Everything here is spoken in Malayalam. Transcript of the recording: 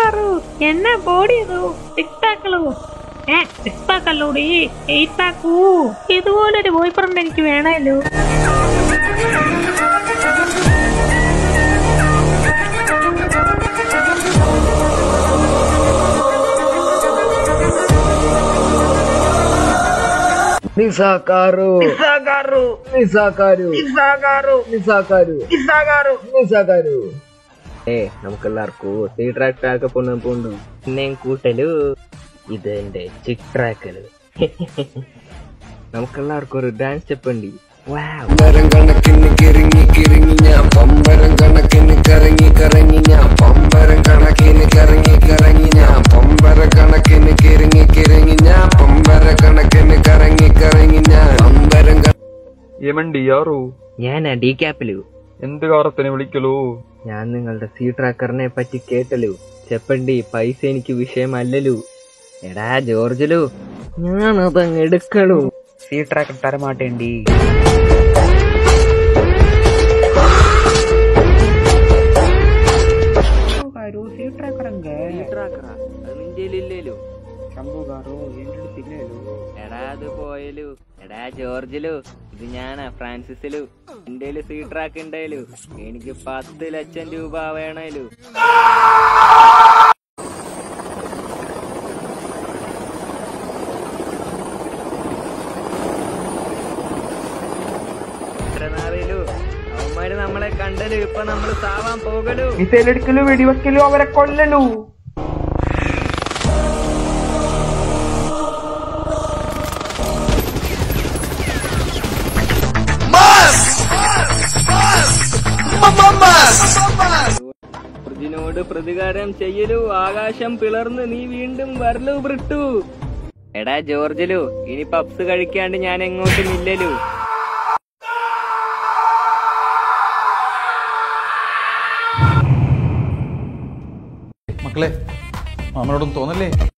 പാറു എന്നെ ബോഡിയതു സിക്സ് പാക്കുള്ളൂ ഏ സിക്സ് പാക്ക് അല്ലൂടി എയ്റ്റ് പാക്കൂ ഇതുപോലൊരു ബോയ് ഫ്രണ്ട് എനിക്ക് വേണമല്ലോ నిసాకారు నిసాగారు నిసాకారు నిసాగారు నిసాకారు నిసాగారు నిసాకారు ഏ നമുക്കെല്ലാവർക്കും സീ ട്രാക്ക് ട്രാക്ക് പൊണ്ണു പോണ്ടു പിന്നെയും കൂട്ടലു ഇത് എന്റെ ചിക് ട്രാക്കല് നമുക്കെല്ലാവർക്കും ഒരു ഡാൻസ് സ്റ്റെപ്പ് ഉണ്ട് വാവ് പമ്പരം കണക്കിന് കിറങ്ങി കിറങ്ങി ഞാൻ പമ്പരം കണക്കിന് കറങ്ങി കറങ്ങി ഞാൻ പമ്പരം കണക്കിന് കറങ്ങി കറങ്ങി ഞാൻ പമ്പര കണക്കിന് കിറങ്ങി കിറങ്ങി ഞാൻ പമ്പര കണക്കിന് കറങ്ങി കറങ്ങി ഞാൻ പമ്പരം ക- ఏమండి ఎవరు ഞാൻ ഡി ക്യാപ്പിലു ఎందుకు അവരത്തിനെ വിളിക്കലോ ഞാൻ നിങ്ങളുടെ സീ ട്രാക്കറിനെ പറ്റി കേട്ടലു ചെപ്പണ്ടി പൈസ എനിക്ക് വിഷയമല്ലലു എടാ ജോർജലു ഞാനതങ്ങ് എടുക്കളു సీ ట్రాక్ తరమాటండి గారు సీ ట్రాక్ రంగా അത് നിന്റെയിലില്ലേലു శంభు గారు ఏంటి తినేలు എടാ അത് പോയലു എടാ ജോർജിലു ഇത് ഞാനാ ഫ്രാൻസിസിലു എന്റെ സീ ട്രാക്ക് ഉണ്ടായാലു എനിക്ക് പത്ത് ലക്ഷം രൂപ വേണേലു ഇത്ര നാളിലു അവന്മാര് നമ്മളെ കണ്ടലു ഇപ്പൊ നമ്മള് സാവാൻ പോകലു మిసైలెడికలు వెడివెక్కలు అవర కొల్లలు ജോർജിനോട് പ്രതികാരം ചെയ്യലു ആകാശം പിളർന്ന് നീ വീണ്ടും വരലു ബ്രിട്ടു എടാ ജോർജിലു ഇനി പപ്സ് കഴിക്കാണ്ട് ഞാൻ എങ്ങോട്ടും ഇല്ലലു മക്കളെ മാമനോടൊന്നും തോന്നല്ലേ